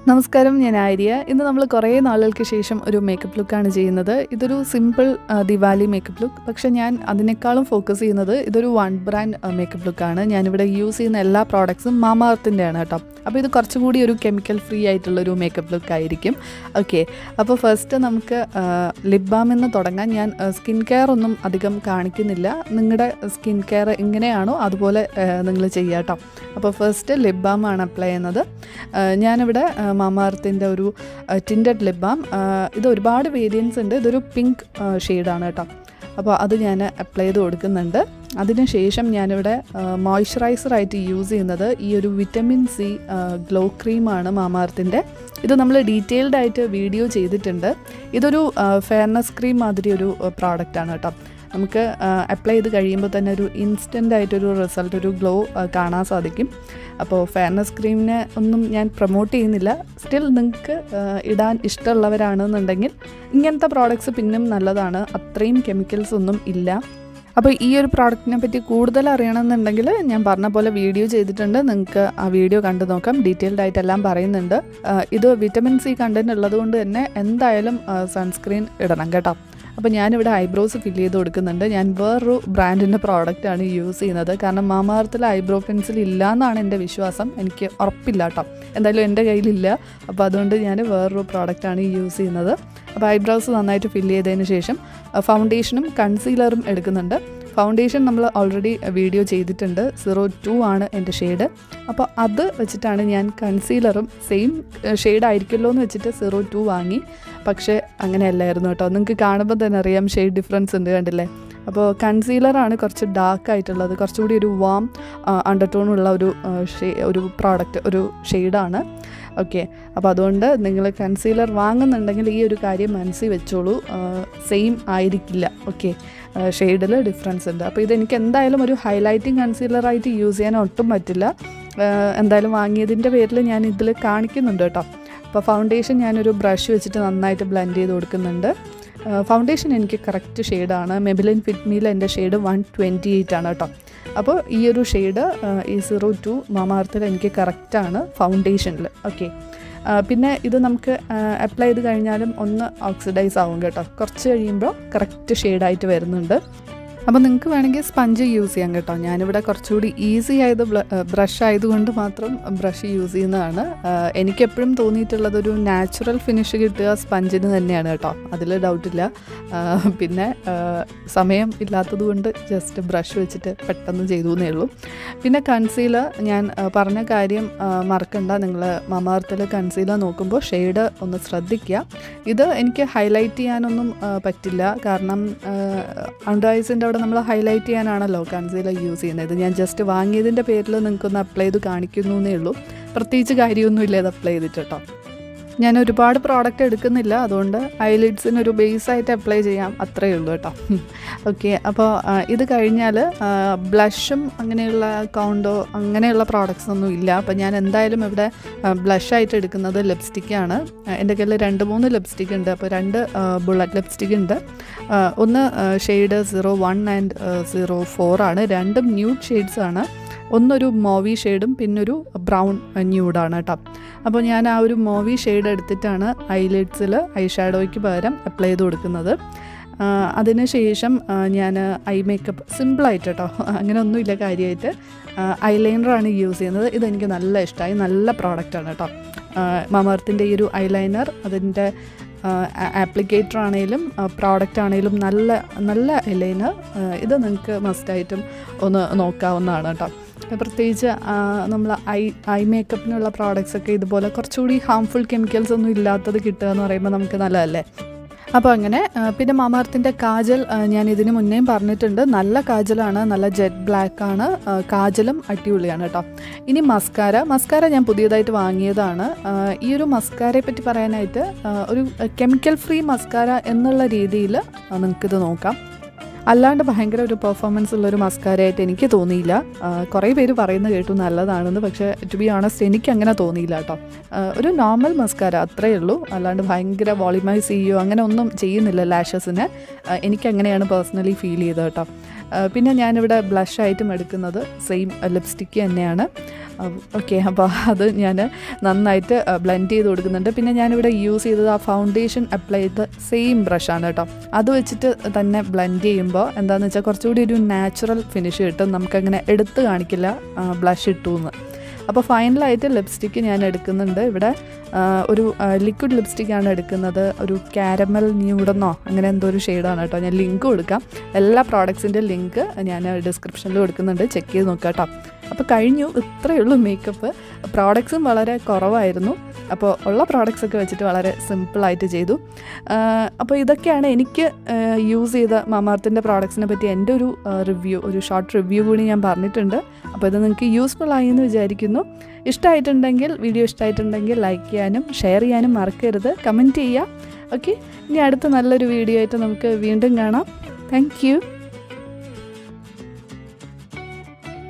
നമസ്കാരം ഞാൻ ആര്യ ഇന്ന് നമ്മൾ കുറേ നാളുകൾക്ക് ശേഷം ഒരു മേക്കപ്പ് ലുക്കാണ് ചെയ്യുന്നത് ഇതൊരു സിമ്പിൾ ആ, ദിവാലി മേക്കപ്പ് ലുക്ക് പക്ഷെ ഞാൻ അതിനേക്കാളും ഫോക്കസ് ചെയ്യുന്നത് ഇതൊരു വൺ ബ്രാൻഡ് മേക്കപ്പ് ലുക്കാണ് ഞാനിവിടെ യൂസ് ചെയ്യുന്ന എല്ലാ പ്രോഡക്ട്സും മാമാർത്തിൻ്റെ ആണ് കേട്ടോ അപ്പോൾ ഇത് കുറച്ചുകൂടി ഒരു കെമിക്കൽ ഫ്രീ ആയിട്ടുള്ളൊരു മേക്കപ്പ് ലുക്ക് ആയിരിക്കും ഓക്കെ അപ്പോൾ ഫസ്റ്റ് നമുക്ക് ലിപ് ബാമിൽ നിന്ന് തുടങ്ങാൻ ഞാൻ സ്കിൻ കെയർ ഒന്നും അധികം കാണിക്കുന്നില്ല നിങ്ങളുടെ സ്കിൻ കെയർ എങ്ങനെയാണോ അതുപോലെ നിങ്ങൾ ചെയ്യുക കേട്ടോ അപ്പോൾ ഫസ്റ്റ് ലിപ് ബാം ആണ് അപ്ലൈ ചെയ്യുന്നത് ആ, ഞാനിവിടെ മാമാർത്തിൻ്റെ ഒരു ടിൻഡഡ് ലിപ് ബാം ഇത് ഒരുപാട് വേരിയൻസ് ഉണ്ട് ഇതൊരു പിങ്ക് ഷെയ്ഡാണ് കേട്ടോ അപ്പോൾ അത് ഞാൻ അപ്ലൈ ചെയ്ത് കൊടുക്കുന്നുണ്ട് അതിനുശേഷം ഞാനിവിടെ മോയ്സ്ചറൈസറായിട്ട് യൂസ് ചെയ്യുന്നത് ഈ ഒരു വിറ്റമിൻ സി ഗ്ലോ ക്രീമാണ് മാമാർത്തിൻ്റെ ഇത് നമ്മൾ ഡീറ്റെയിൽഡ് ആയിട്ട് വീഡിയോ ചെയ്തിട്ടുണ്ട് ഇതൊരു ഫെയർനെസ് ക്രീം മാതിരി ഒരു പ്രോഡക്റ്റാണ് കേട്ടോ നമുക്ക് അപ്ലൈ ചെയ്ത് കഴിയുമ്പോൾ തന്നെ ഒരു ഇൻസ്റ്റൻ്റ് ആയിട്ടൊരു റിസൾട്ട് ഒരു ഗ്ലോ കാണാൻ സാധിക്കും അപ്പോൾ ഫെയർനെസ് ക്രീമിനെ ഒന്നും ഞാൻ പ്രൊമോട്ട് ചെയ്യുന്നില്ല സ്റ്റിൽ നിങ്ങൾക്ക് ഇടാൻ ഇഷ്ടമുള്ളവരാണെന്നുണ്ടെങ്കിൽ ഇങ്ങനത്തെ പ്രോഡക്റ്റ്സ് പിന്നും നല്ലതാണ് അത്രയും കെമിക്കൽസ് ഒന്നും ഇല്ല അപ്പോൾ ഈ ഒരു പ്രോഡക്റ്റിനെ പറ്റി കൂടുതൽ അറിയണമെന്നുണ്ടെങ്കിൽ ഞാൻ പറഞ്ഞ പോലെ വീഡിയോ ചെയ്തിട്ടുണ്ട് നിങ്ങൾക്ക് ആ വീഡിയോ കണ്ടു നോക്കാം ഡീറ്റെയിൽഡ് ആയിട്ട് എല്ലാം പറയുന്നുണ്ട് ആ, ഇത് വിറ്റമിൻ സി കണ്ടന്റ് ഉള്ളത് കൊണ്ട് തന്നെ എന്തായാലും സൺസ്ക്രീൻ ഇടണം കേട്ടോ അപ്പോൾ ഞാനിവിടെ ഐബ്രോസ് ഫില്ല് ചെയ്ത് കൊടുക്കുന്നുണ്ട് ഞാൻ വേറൊരു ബ്രാൻഡിൻ്റെ പ്രോഡക്റ്റാണ് യൂസ് ചെയ്യുന്നത് കാരണം മാമാർത്തിൽ ഐബ്രോ പെൻസിൽ ഇല്ല എന്നാണ് എൻ്റെ വിശ്വാസം എനിക്ക് ഉറപ്പില്ല കേട്ടോ എന്തായാലും എൻ്റെ കയ്യിലില്ല അപ്പോൾ അതുകൊണ്ട് ഞാൻ വേറൊരു പ്രോഡക്റ്റാണ് യൂസ് ചെയ്യുന്നത് അപ്പോൾ ഐബ്രോസ് നന്നായിട്ട് ഫില്ല് ചെയ്തതിന് ശേഷം ഫൗണ്ടേഷനും കൺസീലറും എടുക്കുന്നുണ്ട് ഫൗണ്ടേഷൻ നമ്മൾ ഓൾറെഡി വീഡിയോ ചെയ്തിട്ടുണ്ട് സീറോ ടു ആണ് എൻ്റെ ഷെയ്ഡ് അപ്പോൾ അത് വെച്ചിട്ടാണ് ഞാൻ കൺസീലറും സെയിം ഷെയ്ഡ് ആയിരിക്കുമല്ലോ എന്ന് വെച്ചിട്ട് സീറോ ടു വാങ്ങി പക്ഷേ അങ്ങനെയല്ലായിരുന്നു കേട്ടോ നിങ്ങൾക്ക് കാണുമ്പോൾ തന്നെ അറിയാം ഷെയ്ഡ് ഡിഫറൻസ് ഉണ്ട് കണ്ടില്ലേ അപ്പോൾ കൺസീലറാണ് കുറച്ച് ഡാർക്ക് ആയിട്ടുള്ളത് കുറച്ചുകൂടി ഒരു വാം അണ്ടർടോണുള്ള ഒരു ആ, ഷേ- ഒരു പ്രോഡക്റ്റ് ഒരു ഷെയ്ഡാണ് ഓക്കെ അപ്പോൾ അതുകൊണ്ട് നിങ്ങൾ കൺസീലർ വാങ്ങുന്നുണ്ടെങ്കിൽ ഈ ഒരു കാര്യം മനസ്സിൽ വെച്ചോളൂ സെയിം ആയിരിക്കില്ല ഓക്കെ ഷെയ്ഡിൽ ഡിഫറൻസ് ഉണ്ട് അപ്പോൾ ഇതെനിക്ക് എന്തായാലും ഒരു ഹൈലൈറ്റിംഗ് കൺസീലറായിട്ട് യൂസ് ചെയ്യാൻ ഒട്ടും പറ്റില്ല ആ, എന്തായാലും വാങ്ങിയതിൻ്റെ പേരിൽ ഞാൻ ഇതിൽ കാണിക്കുന്നുണ്ട് കേട്ടോ അപ്പോൾ ഫൗണ്ടേഷൻ ഞാനൊരു ബ്രഷ് വെച്ചിട്ട് നന്നായിട്ട് ബ്ലെൻഡ് ചെയ്ത് കൊടുക്കുന്നുണ്ട് ഫൗണ്ടേഷൻ എനിക്ക് കറക്റ്റ് ഷെയ്ഡാണ് മെബിലിൻ ഫിറ്റ്മിയിൽ എൻ്റെ ഷെയ്ഡ് വൺ ട്വൻറ്റി എയ്റ്റ് ആണ് കേട്ടോ അപ്പോൾ ഈ ഒരു ഷെയ്ഡ് ഈ സീറോ ടു മാമാർത്തിൽ എനിക്ക് കറക്റ്റാണ് ഫൗണ്ടേഷനിൽ ഓക്കെ പിന്നെ ഇത് നമുക്ക് അപ്ലൈ ചെയ്ത് കഴിഞ്ഞാലും ഒന്ന് ഓക്സിഡൈസ് ആവും കേട്ടോ കുറച്ച് കഴിയുമ്പോൾ കറക്റ്റ് ഷെയ്ഡായിട്ട് വരുന്നുണ്ട് അപ്പോൾ നിങ്ങൾക്ക് വേണമെങ്കിൽ സ്പഞ്ച് യൂസ് ചെയ്യാം കേട്ടോ ഞാനിവിടെ കുറച്ചുകൂടി ഈസി ആയത് ബ്രഷ് ആയതുകൊണ്ട് മാത്രം ബ്രഷ് യൂസ് ചെയ്യുന്നതാണ് ആഹ് എനിക്കെപ്പോഴും തോന്നിയിട്ടുള്ളത് ഒരു നാച്ചുറൽ ഫിനിഷ് കിട്ടുക സ്പഞ്ചിന് തന്നെയാണ് കേട്ടോ അതിൽ ഡൗട്ടില്ല ആഹ് പിന്നെ ആഹ് സമയം ഇല്ലാത്തത് കൊണ്ട് ജസ്റ്റ് ബ്രഷ് വെച്ചിട്ട് പെട്ടെന്ന് ചെയ്തു എന്നേ ഉള്ളൂ പിന്നെ കൺസീലർ ഞാൻ ആഹ് പറഞ്ഞ കാര്യം ആഹ് മറക്കണ്ട നിങ്ങൾ മമാർത്തിൽ കൺസീലർ നോക്കുമ്പോൾ ഷെയ്ഡ് ഒന്ന് ശ്രദ്ധിക്കുക ഇത് എനിക്ക് ഹൈലൈറ്റ് ചെയ്യാനൊന്നും ആഹ് പറ്റില്ല കാരണം അണ്ടർ ഐസിൻ്റെ അവിടെ നമ്മൾ ഹൈലൈറ്റ് ചെയ്യാനാണല്ലോ കൺസീലർ യൂസ് ചെയ്യുന്നത് ഇത് ഞാൻ ജസ്റ്റ് വാങ്ങിയതിൻ്റെ പേരിൽ നിങ്ങൾക്കൊന്ന് അപ്ലൈ ചെയ്ത് കാണിക്കുന്നു എന്നേ ഉള്ളൂ പ്രത്യേകിച്ച് കാര്യമൊന്നുമില്ല ഇത് അപ്ലൈ ചെയ്തിട്ട് കേട്ടോ ഞാൻ ഒരുപാട് പ്രോഡക്റ്റ് എടുക്കുന്നില്ല അതുകൊണ്ട് ഐലിഡ്സിന് ഒരു ബേസ് ആയിട്ട് അപ്ലൈ ചെയ്യാം അത്രയേ ഉള്ളൂ കേട്ടോ ഓക്കെ അപ്പോൾ ആ, ഇത് കഴിഞ്ഞാൽ ബ്ലഷും അങ്ങനെയുള്ള കൗണ്ടോ അങ്ങനെയുള്ള പ്രോഡക്റ്റ്സ് ഒന്നും ഇല്ല അപ്പോൾ ഞാൻ എന്തായാലും ഇവിടെ ബ്ലഷായിട്ട് എടുക്കുന്നത് ലിപ്സ്റ്റിക്കാണ് എൻ്റെ കയ്യിൽ രണ്ട് മൂന്ന് ലിപ്സ്റ്റിക് ഉണ്ട് അപ്പോൾ രണ്ട് ബുള്ളറ്റ് ലിപ്സ്റ്റിക് ഉണ്ട് ആ, ഒന്ന് shade zero one and zero four ആണ് രണ്ടും ന്യൂഡ് ഷെയ്ഡ്സ് ആണ് ഒന്നൊരു മോവി ഷെയ്ഡും പിന്നൊരു ബ്രൗൺ ന്യൂഡാണ് കേട്ടോ അപ്പോൾ ഞാൻ ആ ഒരു മോവി ഷെയ്ഡ് എടുത്തിട്ടാണ് ഐലിഡ്സിൽ ഐ ഷാഡോയ്ക്ക് പകരം അപ്ലൈ ചെയ്ത് കൊടുക്കുന്നത് ആ, അതിനുശേഷം ഞാൻ ഐ മേക്കപ്പ് സിമ്പിളായിട്ട് കേട്ടോ അങ്ങനെ ഒന്നുമില്ല കാര്യമായിട്ട് ഐലൈനറാണ് യൂസ് ചെയ്യുന്നത് ഇതെനിക്ക് നല്ല ഇഷ്ടമായി നല്ല പ്രോഡക്റ്റാണ് കേട്ടോ മമർത്തിൻ്റെ ഈ ഒരു ഐലൈനർ അതിൻ്റെ ആപ്ലിക്കേറ്റർ ആണെങ്കിലും പ്രോഡക്റ്റ് ആണെങ്കിലും നല്ല നല്ല ഐലൈനർ ഇത് നിങ്ങൾക്ക് മസ്റ്റായിട്ടും ഒന്ന് നോക്കാവുന്നതാണ് കേട്ടോ പ്രത്യേകിച്ച് നമ്മൾ ഐ ഐ മേക്കപ്പിനുള്ള പ്രോഡക്റ്റ്സ് ഒക്കെ ഇതുപോലെ കുറച്ചുകൂടി ഹാംഫുൾ കെമിക്കൽസ് ഒന്നും ഇല്ലാത്തത് കിട്ടുക എന്ന് പറയുമ്പോൾ നമുക്ക് നല്ലതല്ലേ അപ്പോൾ അങ്ങനെ ആ, പിന്നെ മാമാർത്തിൻ്റെ കാജൽ ആ, ഞാൻ ഇതിന് മുന്നേയും പറഞ്ഞിട്ടുണ്ട് നല്ല കാജലാണ് നല്ല ജെറ്റ് ബ്ലാക്ക് ആണ് ആ, കാജലും അടിപൊളിയാണ് കേട്ടോ ഇനി മസ്കാര മസ്കാര ഞാൻ പുതിയതായിട്ട് വാങ്ങിയതാണ് ആ, ഈ ഒരു മസ്കാരയെ പറ്റി പറയാനായിട്ട് ആ, ഒരു കെമിക്കൽ ഫ്രീ മസ്കാര എന്നുള്ള രീതിയിൽ നിങ്ങൾക്കിത് നോക്കാം അല്ലാണ്ട് ഭയങ്കര ഒരു പെർഫോമൻസ് ഉള്ളൊരു മസ്കാരയായിട്ട് എനിക്ക് തോന്നിയില്ല ആ, കുറേ പേര് പറയുന്നത് കേട്ടു നല്ലതാണെന്ന് പക്ഷേ ടു ബി ഓണസ്റ്റ് എനിക്ക് അങ്ങനെ തോന്നിയില്ല കേട്ടോ ആ, ഒരു നോർമൽ മസ്കാര അത്രയേ ഉള്ളൂ അല്ലാണ്ട് ഭയങ്കര വോളിമൈസ് ചെയ്യുകയോ അങ്ങനെ ഒന്നും ചെയ്യുന്നില്ല ലാഷസിന് എനിക്ക് അങ്ങനെയാണ് പേഴ്സണലി ഫീൽ ചെയ്തത് കേട്ടോ ആ, പിന്നെ ഞാനിവിടെ ബ്ലഷ് ആയിട്ടും എടുക്കുന്നത് സെയിം ലിപ്സ്റ്റിക്ക് തന്നെയാണ് ഓക്കെ അപ്പോൾ അത് ഞാൻ നന്നായിട്ട് ബ്ലെൻഡ് ചെയ്ത് കൊടുക്കുന്നുണ്ട് പിന്നെ ഞാനിവിടെ യൂസ് ചെയ്തത് ആ ഫൗണ്ടേഷൻ അപ്ലൈ ചെയ്ത സെയിം ബ്രഷാണ് കേട്ടോ അത് വെച്ചിട്ട് തന്നെ ബ്ലെൻഡ് ചെയ്യുമ്പോൾ എന്താണെന്ന് വെച്ചാൽ കുറച്ചുകൂടി ഒരു നാച്ചുറൽ ഫിനിഷ് കിട്ടും നമുക്കങ്ങനെ എടുത്ത് കാണിക്കില്ല ബ്ലഷ് ഇട്ടു എന്ന് അപ്പോൾ ഫൈനലായിട്ട് ലിപ്സ്റ്റിക്ക് ഞാൻ എടുക്കുന്നുണ്ട് ഇവിടെ ആ, ഒരു ലിക്വിഡ് ലിപ്സ്റ്റിക്കാണ് എടുക്കുന്നത് ഒരു കാരമൽ ന്യൂഡെന്നോ അങ്ങനെ എന്തോ ഒരു ഷെയ്ഡാണ് കേട്ടോ ഞാൻ ലിങ്ക് കൊടുക്കാം എല്ലാ പ്രോഡക്ട്സിൻ്റെ ലിങ്ക് ഞാൻ ഡിസ്ക്രിപ്ഷനിൽ കൊടുക്കുന്നുണ്ട് ചെക്ക് ചെയ്ത് നോക്കാം കേട്ടോ അപ്പോൾ കഴിഞ്ഞു ഇത്രയേ ഉള്ളൂ മേക്കപ്പ് പ്രോഡക്ട്സും വളരെ കുറവായിരുന്നു അപ്പോൾ ഉള്ള പ്രോഡക്ട്സ് ഒക്കെ വെച്ചിട്ട് വളരെ സിമ്പിളായിട്ട് ചെയ്തു ആഹ് അപ്പോൾ ഇതൊക്കെയാണ് എനിക്ക് യൂസ് ചെയ്ത മാമാർത്തിൻ്റെ പ്രോഡക്ട്സിനെ പറ്റി എൻ്റെ ഒരു റിവ്യൂ ഒരു ഷോർട്ട് റിവ്യൂ കൂടി ഞാൻ പറഞ്ഞിട്ടുണ്ട് അപ്പോൾ ഇത് നിങ്ങൾക്ക് യൂസ്ഫുൾ ആയി എന്ന് വിചാരിക്കുന്നു ഇഷ്ടമായിട്ടുണ്ടെങ്കിൽ വീഡിയോ ഇഷ്ടമായിട്ടുണ്ടെങ്കിൽ ലൈക്ക് ചെയ്യാനും ഷെയർ ചെയ്യാനും മറക്കരുത് കമൻറ്റ് ചെയ്യുക ഓക്കെ ഇനി അടുത്ത നല്ലൊരു വീഡിയോ ആയിട്ട് നമുക്ക് വീണ്ടും കാണാം താങ്ക്